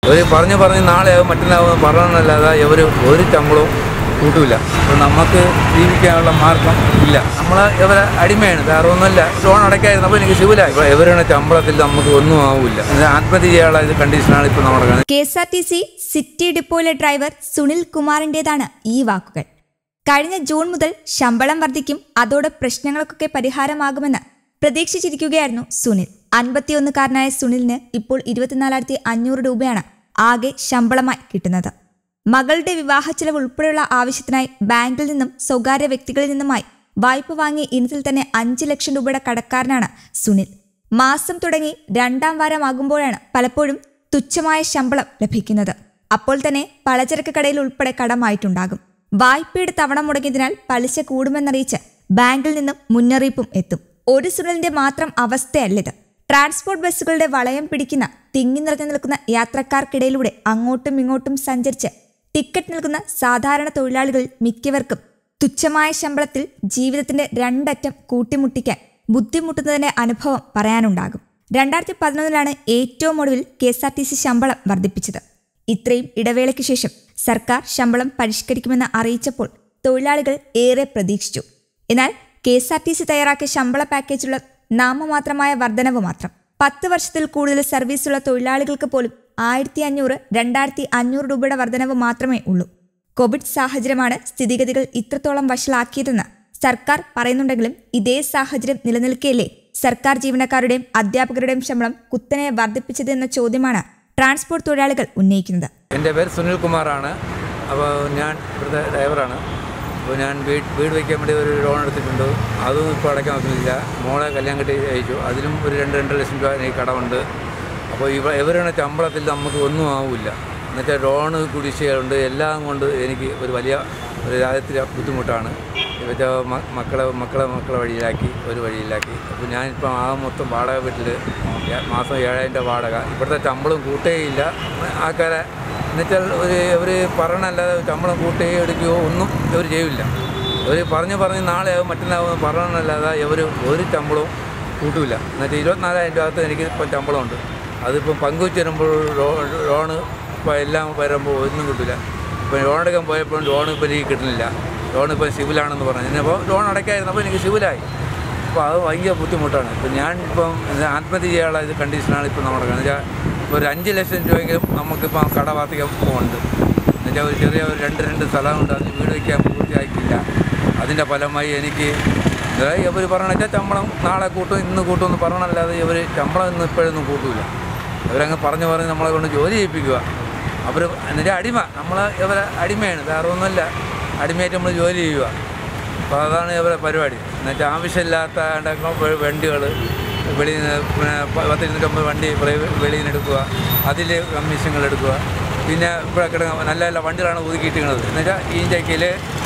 ഇവർ പറഞ്ഞു പറഞ്ഞ് നാളെ ആവും മറ്റന്നാവും പറഞ്ഞല്ലാതെ ഇവർ ഒരു ശമ്പളവും കൂട്ടില്ല അപ്പോൾ നമുക്ക് ജീവിക്കാനുള്ള മാർഗം ഇല്ല നമ്മൾ ഇവരെ അടിമയാണ് വേറെ ഒന്നുമില്ല ലോൺ അടയ്ക്കായിരുന്നപ്പോൾ എനിക്ക് സിവിലായി ഇപ്പോൾ ഇവരുടെ ശമ്പളത്തിൽ നമുക്ക് ഒന്നും ആവില്ല ആത്മഹത്യ ചെയ്യാനുള്ള ഇത് കണ്ടീഷനാണ് ഇപ്പോൾ നമ്മുടെ കാണുന്നത് K S R T C city ഡിപ്പോയിലെ ഡ്രൈവർ സുനിൽ കുമാറിന്റേതാണ് ഈ വാക്കുകൾ കഴിഞ്ഞ ജൂൺ മുതൽ ശമ്പളം വർദ്ധിക്കും അതോടെ പ്രശ്നങ്ങൾക്കൊക്കെ പരിഹാരമാകുമെന്ന് പ്രതീക്ഷിച്ചിരിക്കുകയായിരുന്നു സുനിൽ അൻപത്തിയൊന്നുകാരനായ സുനിലിന് ഇപ്പോൾ ഇരുപത്തിനാലായിരത്തി അഞ്ഞൂറ് രൂപയാണ് ആകെ ശമ്പളമായി കിട്ടുന്നത് മകളുടെ വിവാഹ ചെലവ് ഉൾപ്പെടെയുള്ള ആവശ്യത്തിനായി ബാങ്കിൽ നിന്നും സ്വകാര്യ വ്യക്തികളിൽ നിന്നുമായി വായ്പ വാങ്ങിയ ഇനത്തിൽ തന്നെ അഞ്ച് ലക്ഷം രൂപയുടെ കടക്കാരനാണ് സുനിൽ മാസം തുടങ്ങി രണ്ടാം വാരമാകുമ്പോഴാണ് പലപ്പോഴും തുച്ഛമായ ശമ്പളം ലഭിക്കുന്നത് അപ്പോൾ തന്നെ പലചരക്ക് കടയിൽ ഉൾപ്പെടെ കടമായിട്ടുണ്ടാകും വായ്പയുടെ തവണ മുടങ്ങിയതിനാൽ പലിശ കൂടുമെന്നറിയിച്ച് ബാങ്കിൽ നിന്നും മുന്നറിയിപ്പും എത്തും ഒരു സുനിലിന്റെ മാത്രം അവസ്ഥയല്ലിത് ട്രാൻസ്പോർട്ട് ബസ്സുകളുടെ വളയം പിടിക്കുന്ന തിങ്ങി നിറഞ്ഞു നിൽക്കുന്ന യാത്രക്കാർക്കിടയിലൂടെ അങ്ങോട്ടും ഇങ്ങോട്ടും സഞ്ചരിച്ച് ടിക്കറ്റ് നൽകുന്ന സാധാരണ തൊഴിലാളികളിൽ മിക്കവർക്കും തുച്ഛമായ ശമ്പളത്തിൽ ജീവിതത്തിന്റെ രണ്ടറ്റം കൂട്ടിമുട്ടിക്കാൻ ബുദ്ധിമുട്ടുന്നതിന്റെ അനുഭവം പറയാനുണ്ടാകും രണ്ടായിരത്തി പതിനൊന്നിലാണ് ഏറ്റവും ഒടുവിൽ K S R T C ശമ്പളം വർദ്ധിപ്പിച്ചത് ഇത്രയും ഇടവേളയ്ക്ക് ശേഷം സർക്കാർ ശമ്പളം പരിഷ്കരിക്കുമെന്ന് അറിയിച്ചപ്പോൾ തൊഴിലാളികൾ ഏറെ പ്രതീക്ഷിച്ചു എന്നാൽ K S R T C തയ്യാറാക്കിയ ശമ്പള പാക്കേജുള്ള നാമമാത്രമായ വർധനവ് മാത്രം പത്ത് വർഷത്തിൽ കൂടുതൽ സർവീസുള്ള തൊഴിലാളികൾക്ക് പോലും ആയിരത്തി അഞ്ഞൂറ് രണ്ടായിരത്തി അഞ്ഞൂറ് രൂപയുടെ വർധനവ് മാത്രമേ ഉള്ളൂ കോവിഡ് സാഹചര്യമാണ് സ്ഥിതിഗതികൾ ഇത്രത്തോളം വഷളാക്കിയതെന്ന് സർക്കാർ പറയുന്നുണ്ടെങ്കിലും ഇതേ സാഹചര്യം നിലനിൽക്കെയല്ലേ സർക്കാർ ജീവനക്കാരുടെയും അധ്യാപകരുടെയും ശമ്പളം കുത്തനെ വർദ്ധിപ്പിച്ചതെന്ന ചോദ്യമാണ് ട്രാൻസ്പോർട്ട് തൊഴിലാളികൾ ഉന്നയിക്കുന്നത് എൻ്റെ പേര് സുനിൽ കുമാറാണ് അപ്പോൾ ഞാൻ ഇവിടുത്തെ ഡ്രൈവറാണ് അപ്പോൾ ഞാൻ വീട് വീട് വയ്ക്കാൻ വേണ്ടി ഒരു ലോൺ എടുത്തിട്ടുണ്ട് അതും ഇപ്പോൾ അടയ്ക്കാൻ പറ്റുന്നില്ല മോളെ കല്യാണം കെട്ടി അയച്ചു അതിലും ഒരു രണ്ട് രണ്ടര ലക്ഷം രൂപ എനിക്ക് കടമുണ്ട് അപ്പോൾ ഇവ ഇവരുടെ ശമ്പളത്തിൽ നമുക്ക് ഒന്നും ആവില്ല എന്നുവെച്ചാൽ ലോണ് കുടിശ്ശികയുണ്ട് എല്ലാം കൊണ്ട് എനിക്ക് ഒരു വലിയ ഒരു രാജ്യത്തിലെ ബുദ്ധിമുട്ടാണ് ഇവരുടെ മക്കളെ മക്കളെ മക്കളെ വഴിയിലാക്കി ഒരു വഴിയിലാക്കി അപ്പോൾ ഞാനിപ്പോൾ ആ മൊത്തം വാടക വീട്ടിൽ മാസം ഏഴായിരം രൂപ വാടക ഇവിടുത്തെ ശമ്പളം കൂട്ടുകയില്ല ആൾക്കാരെ എന്നുവെച്ചാൽ ഒരു ഇവർ പറയണല്ലാതെ ശമ്പളം കൂട്ടുകയോ എടുക്കുകയോ ഒന്നും ഇവർ ചെയ്യില്ല ഇവർ പറഞ്ഞ് പറഞ്ഞ് നാളെ ആവും മറ്റന്നാവും പറയണല്ലാതെ ഇവർ ഒരു ശമ്പളവും കൂട്ടില്ല എന്നുവെച്ചാൽ ഇരുപത്തിനാലായിരം രൂപ അകത്ത് എനിക്ക് ഇപ്പം ശമ്പളമുണ്ട് അതിപ്പം പങ്കുവെച്ച് വരുമ്പോൾ ലോണ് ഇപ്പോൾ എല്ലാം വരുമ്പോൾ ഒന്നും കിട്ടില്ല ഇപ്പം ലോൺ എടുക്കാൻ പോയപ്പോൾ ലോൺ ഇപ്പോൾ എനിക്ക് കിട്ടുന്നില്ല ലോൺ ഇപ്പോൾ സിവിലാണെന്ന് പറഞ്ഞു ഇനിയിപ്പോൾ ലോൺ അടയ്ക്കായിരുന്നപ്പോൾ എനിക്ക് സിവിലായി അപ്പോൾ അത് ഭയങ്കര ബുദ്ധിമുട്ടാണ് ഇപ്പം ഞാൻ ഇപ്പം ഇത് ആത്മഹത്യ ചെയ്യാനുള്ള ഇത് കണ്ടീഷനാണ് ഇപ്പോൾ നമ്മുടെ കാരണം വെച്ചാൽ ഇപ്പോൾ ഒരു അഞ്ച് ലക്ഷം രൂപയെങ്കിലും നമുക്കിപ്പം കടബാധികം ഉണ്ട് എന്നുവെച്ചാൽ ഒരു ചെറിയ ഒരു രണ്ട് രണ്ട് സ്ഥലമുണ്ട് അത് വീട് വയ്ക്കാൻ പൂർത്തിയാക്കിയില്ല അതിൻ്റെ ഫലമായി എനിക്ക് അതായത് ഇവർ പറയണ വെച്ചാൽ ശമ്പളം നാളെ കൂട്ടും ഇന്ന് കൂട്ടും എന്ന് പറയണല്ലാതെ ഇവർ ശമ്പളം ഇന്ന് ഇപ്പോഴൊന്നും കൂട്ടില്ല ഇവരങ്ങ് പറഞ്ഞു പറഞ്ഞ് നമ്മളെ കൊണ്ട് ജോലി ചെയ്യിപ്പിക്കുക അവർ എന്നുവെച്ചാൽ അടിമ നമ്മൾ ഇവരെ അടിമയാണ് വേറെ ഒന്നുമില്ല അടിമയായിട്ട് നമ്മൾ ജോലി ചെയ്യുക അപ്പോൾ അതാണ് ഇവരെ പരിപാടി എന്നുവെച്ചാൽ ആവശ്യമില്ലാത്ത വണ്ടികൾ വെളിയിൽ നിന്ന് പിന്നെ പ- പത്ത് ഇരുന്നൂറ്റമ്പത് വണ്ടി പ്രൈവറ്റ് വെളിയിൽ നിന്ന് എടുക്കുക അതിൽ കമ്മീഷനുകൾ എടുക്കുക പിന്നെ ഇവിടെ കിടക്കുന്ന നല്ല നല്ല വണ്ടികളാണ് ഒതുക്കിയിട്ടിരിക്കുന്നത് എന്നുവെച്ചാൽ ഈഞ്ചക്കയിൽ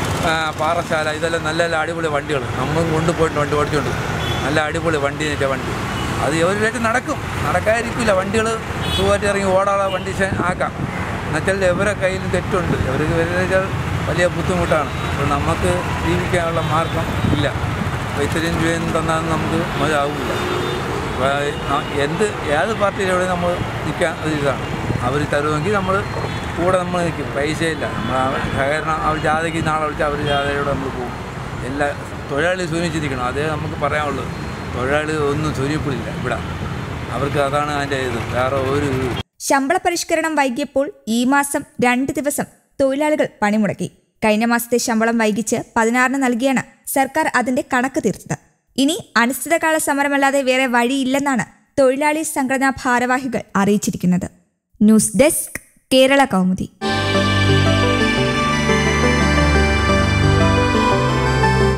പാറശാല ഇതെല്ലാം നല്ല നല്ല അടിപൊളി വണ്ടികൾ നമ്മളും കൊണ്ടുപോയിട്ട് വണ്ടി ഓടിച്ചുകൊണ്ട് നല്ല അടിപൊളി വണ്ടി എന്ന് വെച്ചാൽ വണ്ടി അത് ഇവരിലേക്ക് നടക്കും നടക്കാതിരിക്കില്ല വണ്ടികൾ സുഖമായിട്ട് ഇറങ്ങി ഓടാനുള്ള വണ്ടി ശ- ആക്കാം എന്നുവെച്ചാൽ ഇവരെ കയ്യിൽ തെറ്റുണ്ട് ഇവർക്ക് വെച്ചാൽ വലിയ ബുദ്ധിമുട്ടാണ് അപ്പോൾ നമുക്ക് ജീവിക്കാനുള്ള മാർഗം ഇല്ല അപ്പോൾ ഇത്രയും രൂപയൊന്നും തന്നാൽ നമുക്ക് മതിയാവില്ല അപ്പോൾ ന- എന്ത് ഏത് പാർട്ടിയിലൂടെ നമ്മൾ നിൽക്കാൻ ഒരു ഇതാണ് അവർ തരുമെങ്കിൽ നമ്മൾ കൂടെ നമ്മൾ നിൽക്കും പൈസയില്ല നമ്മൾ അവർ സഹകരണം അവർ ജാഥയ്ക്ക് നാളെ വിളിച്ചാൽ അവർ ജാഥയിലൂടെ നമ്മൾ പോകും എല്ലാ തൊഴിലാളി സൂചിച്ചിരിക്കണം അതേ നമുക്ക് പറയാനുള്ളൂ തൊഴിലാളി ഒന്നും സൂര്യപ്പിടില്ല ഇവിടെ അവർക്ക് അതാണ് അതിൻ്റെ ഇത് വേറെ ഒരു ഇതും ശമ്പള പരിഷ്കരണം വൈകിയപ്പോൾ ഈ മാസം രണ്ട് ദിവസം തൊഴിലാളികൾ പണിമുടക്കി കഴിഞ്ഞ മാസത്തെ ശമ്പളം വൈകിച്ച് പതിനാറിന് നൽകിയാണ് സർക്കാർ അതിന്റെ കണക്ക് തീർത്തത് ഇനി അനിശ്ചിതകാല സമരമല്ലാതെ വേറെ വഴിയില്ലെന്നാണ് തൊഴിലാളി സംഘടനാ ഭാരവാഹികൾ അറിയിച്ചിരിക്കുന്നത് ന്യൂസ് ഡെസ്ക് കേരള കൗമുദി